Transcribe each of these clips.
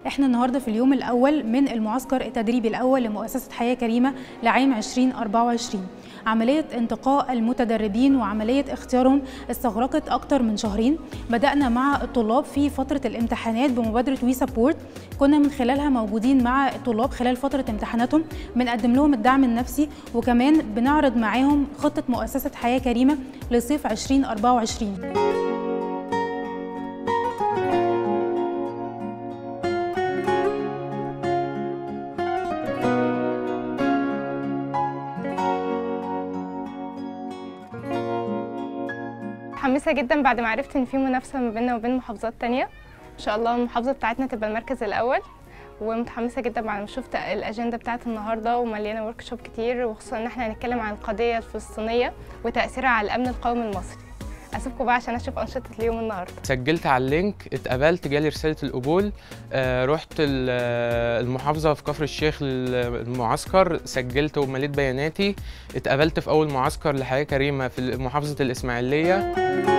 احنا النهارده في اليوم الاول من المعسكر التدريبي الاول لمؤسسه حياه كريمه لعام 2024 عملية انتقاء المتدربين وعملية اختيارهم استغرقت أكتر من شهرين بدأنا مع الطلاب في فترة الامتحانات بمبادرة وي سبورت كنا من خلالها موجودين مع الطلاب خلال فترة امتحاناتهم بنقدم لهم الدعم النفسي وكمان بنعرض معاهم خطة مؤسسة حياة كريمة لصيف 2024 متحمسة جدا بعد ما عرفت ان في منافسة ما بيننا وبين محافظات تانية ان شاء الله المحافظة بتاعتنا تبقى المركز الاول ومتحمسة جدا بعد ما شفت الأجندة بتاعت النهاردة ومليانة ورك شوب كتير وخصوصا إن احنا هنتكلم عن القضية الفلسطينية وتأثيرها على الأمن القومي المصري أسيبكم بقى عشان أشوف أنشطة اليوم النهاردة سجلت على اللينك اتقبلت جالي رسالة القبول آه رحت المحافظة في كفر الشيخ المعسكر سجلت ومليت بياناتي اتقبلت في أول معسكر لحياة كريمة في محافظة الإسماعيلية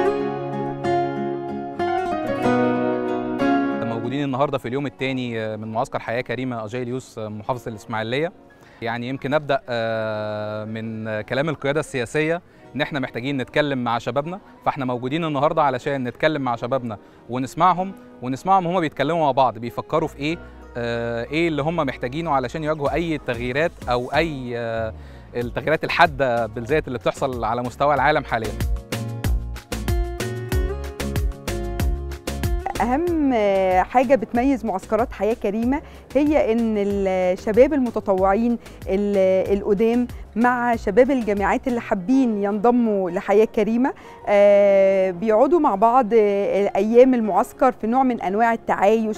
موجودين النهارده في اليوم الثاني من معسكر حياه كريمه اجايل يوس محافظه الاسماعيليه يعني يمكن ابدا من كلام القياده السياسيه ان احنا محتاجين نتكلم مع شبابنا فاحنا موجودين النهارده علشان نتكلم مع شبابنا ونسمعهم ونسمعهم هما بيتكلموا مع بعض بيفكروا في ايه آه ايه اللي هم محتاجينه علشان يواجهوا اي تغييرات او اي آه التغييرات الحاده بالذات اللي بتحصل على مستوى العالم حاليا اهم حاجه بتميز معسكرات حياه كريمه هي ان الشباب المتطوعين القدام مع شباب الجامعات اللي حابين ينضموا لحياه كريمه بيقعدوا مع بعض ايام المعسكر في نوع من انواع التعايش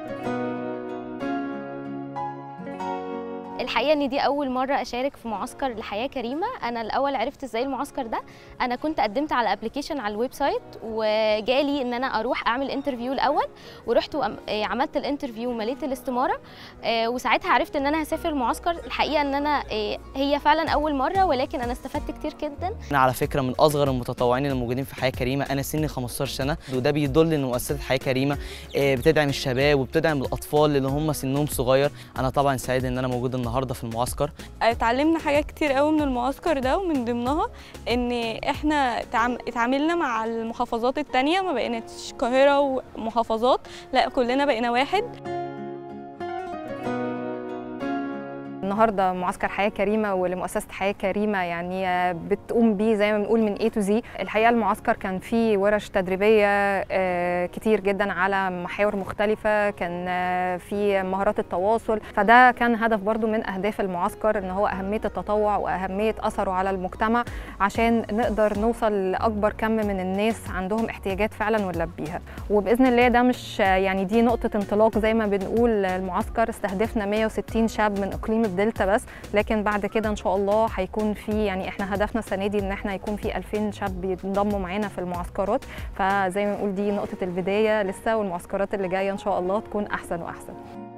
الحقيقه ان دي اول مره اشارك في معسكر لحياه كريمه انا الاول عرفت ازاي المعسكر ده انا كنت قدمت على ابلكيشن على الويب سايت وجالي ان انا اروح اعمل انترفيو الاول ورحت وعملت الانترفيو ومليت الاستماره وساعتها عرفت ان انا هسافر المعسكر الحقيقه ان انا هي فعلا اول مره ولكن انا استفدت كتير جدا انا على فكره من اصغر المتطوعين اللي موجودين في حياه كريمه انا سني 15 سنه وده بيدل ان مؤسسه حياه كريمه بتدعم الشباب وبتدعم الاطفال اللي هم سنهم صغير انا طبعا سعيد ان انا موجود النهارده في المعسكر اتعلمنا حاجات كتير قوي من المعسكر ده ومن ضمنها ان احنا اتعاملنا مع المحافظات التانية ما بقيناش قاهرة ومحافظات لا كلنا بقينا واحد النهارده معسكر حياه كريمه ولمؤسسه حياه كريمه يعني بتقوم بيه زي ما بنقول من A تو Z الحقيقه المعسكر كان فيه ورش تدريبيه كتير جدا على محاور مختلفه كان في مهارات التواصل فده كان هدف برضو من اهداف المعسكر ان هو اهميه التطوع واهميه اثره على المجتمع عشان نقدر نوصل لاكبر كم من الناس عندهم احتياجات فعلا ونلبيها وباذن الله ده مش يعني دي نقطه انطلاق زي ما بنقول المعسكر استهدفنا 160 شاب من اقليم الدلتا بس لكن بعد كده ان شاء الله هيكون في يعني احنا هدفنا السنه دي ان احنا يكون في 2000 شاب ينضموا معانا في المعسكرات فزي ما نقول دي نقطه البدايه لسه والمعسكرات اللي جايه ان شاء الله تكون احسن واحسن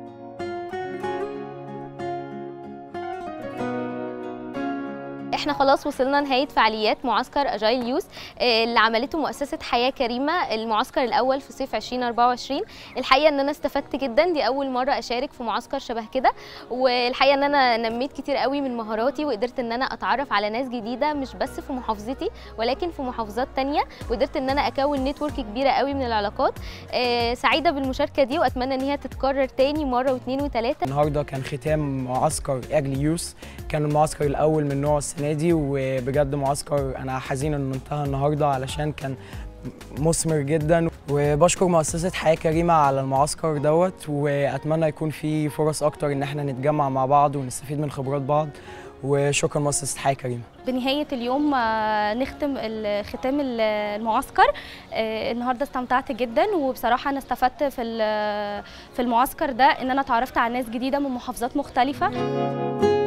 احنا خلاص وصلنا نهايه فعاليات معسكر اجايل يوث اللي عملته مؤسسه حياه كريمه المعسكر الاول في صيف 2024 الحقيقه ان انا استفدت جدا دي اول مره اشارك في معسكر شبه كده والحقيقه ان انا نميت كتير قوي من مهاراتي وقدرت ان انا اتعرف على ناس جديده مش بس في محافظتي ولكن في محافظات تانية وقدرت ان انا اكون نتورك كبيره قوي من العلاقات سعيده بالمشاركه دي واتمنى ان هي تتكرر تاني مره واثنين وثلاثه النهارده كان ختام معسكر اجل يوث كان المعسكر الاول من نوعه السنه دي وبجد معسكر انا حزين انه انتهى النهارده علشان كان مثمر جدا وبشكر مؤسسة حياة كريمة على المعسكر دوت وأتمنى يكون في فرص أكتر إن احنا نتجمع مع بعض ونستفيد من خبرات بعض وشكرا مؤسسة حياة كريمة بنهاية اليوم نختم ختام المعسكر النهارده استمتعت جدا وبصراحة أنا استفدت في في المعسكر ده إن أنا اتعرفت على ناس جديدة من محافظات مختلفة